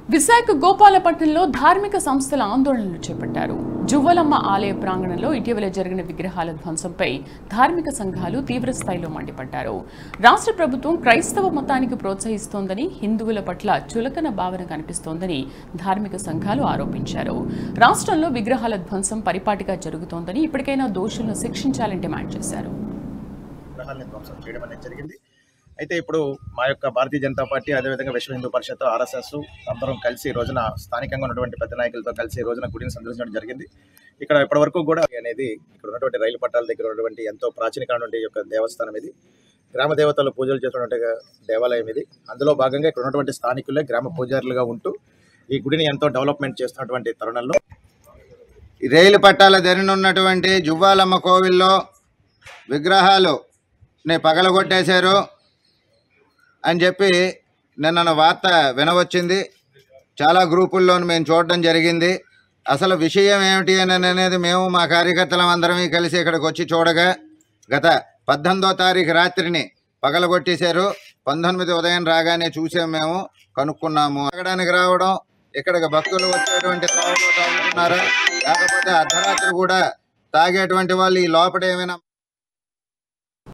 విశాఖ గోపాలపట్నంలో ధార్మిక సంస్థల ఆందోళనలు చేపట్టారు జువ్వలమ్మ ఆలయ ప్రాంగణంలో ఇటీవల జరిగిన విగ్రహాల ధ్వంసంపై ధార్మిక సంఘాలు తీవ్ర స్థాయిలో మండిపడ్డారు రాష్ట్ర ప్రభుత్వం క్రైస్తవ మతానికి ప్రోత్సహిస్తోందని హిందువుల పట్ల చులకన భావన కనిపిస్తోందని ధార్మిక సంఘాలు ఆరోపించారు రాష్ట్రంలో విగ్రహాల ధ్వంసం పరిపాటిగా జరుగుతోందని ఇప్పటికైనా దోషులను శిక్షించాలని డిమాండ్ చేశారు విగ్రహాన్ని ధ్వంసం చేయడం అనేది జరిగింది అయితే ఇప్పుడు మా యొక్క భారతీయ జనతా పార్టీ అదేవిధంగా విశ్వ హిందూ పరిషత్ ఆర్ఎస్ఎస్ అందరం కలిసి ఈ రోజున స్థానికంగా ఉన్నటువంటి పెద్ద నాయకులతో కలిసి ఈ రోజున గుడిని సందర్శించడం జరిగింది ఇక్కడ ఇప్పటి వరకు కూడా అనేది ఇక్కడ ఉన్నటువంటి రైలు పట్టాల దగ్గర ఉన్నటువంటి ఎంతో ప్రాచీనమైనటువంటి ఈ యొక్క దేవస్థానం ఇది గ్రామ దేవతలు పూజలు చేస్తున్నటువంటి దేవాలయం ఇది అందులో భాగంగా ఇక్కడ ఉన్నటువంటి స్థానికులే గ్రామ పూజారులుగా ఉంటూ ఈ గుడిని ఎంతో డెవలప్మెంట్ చేస్తున్నటువంటి తరుణంలో ఈ రైలు పట్టాల ధరినున్నటువంటి జువ్వాలమ్మ కోవిల్లో విగ్రహాలు ని పగలగొట్టేశారు అని చెప్పి నిన్న వార్త వినవచ్చింది చాలా గ్రూపుల్లోనూ మేము చూడడం జరిగింది అసలు విషయం ఏమిటి అని అనేది మేము మా కార్యకర్తలం అందరమీ కలిసి ఇక్కడికి వచ్చి చూడగా గత పద్దెనిమిదో తారీఖు రాత్రిని పగలగొట్టేశారు పంతొమ్మిది ఉదయం రాగానే చూసాం మేము కనుక్కున్నాము తాగడానికి రావడం ఇక్కడికి భక్తులు వచ్చేటువంటి త్రాగులో తాగుతున్నారు లేకపోతే అర్ధరాత్రి కూడా తాగేటువంటి వాళ్ళు ఈ లోపల ఏమైనా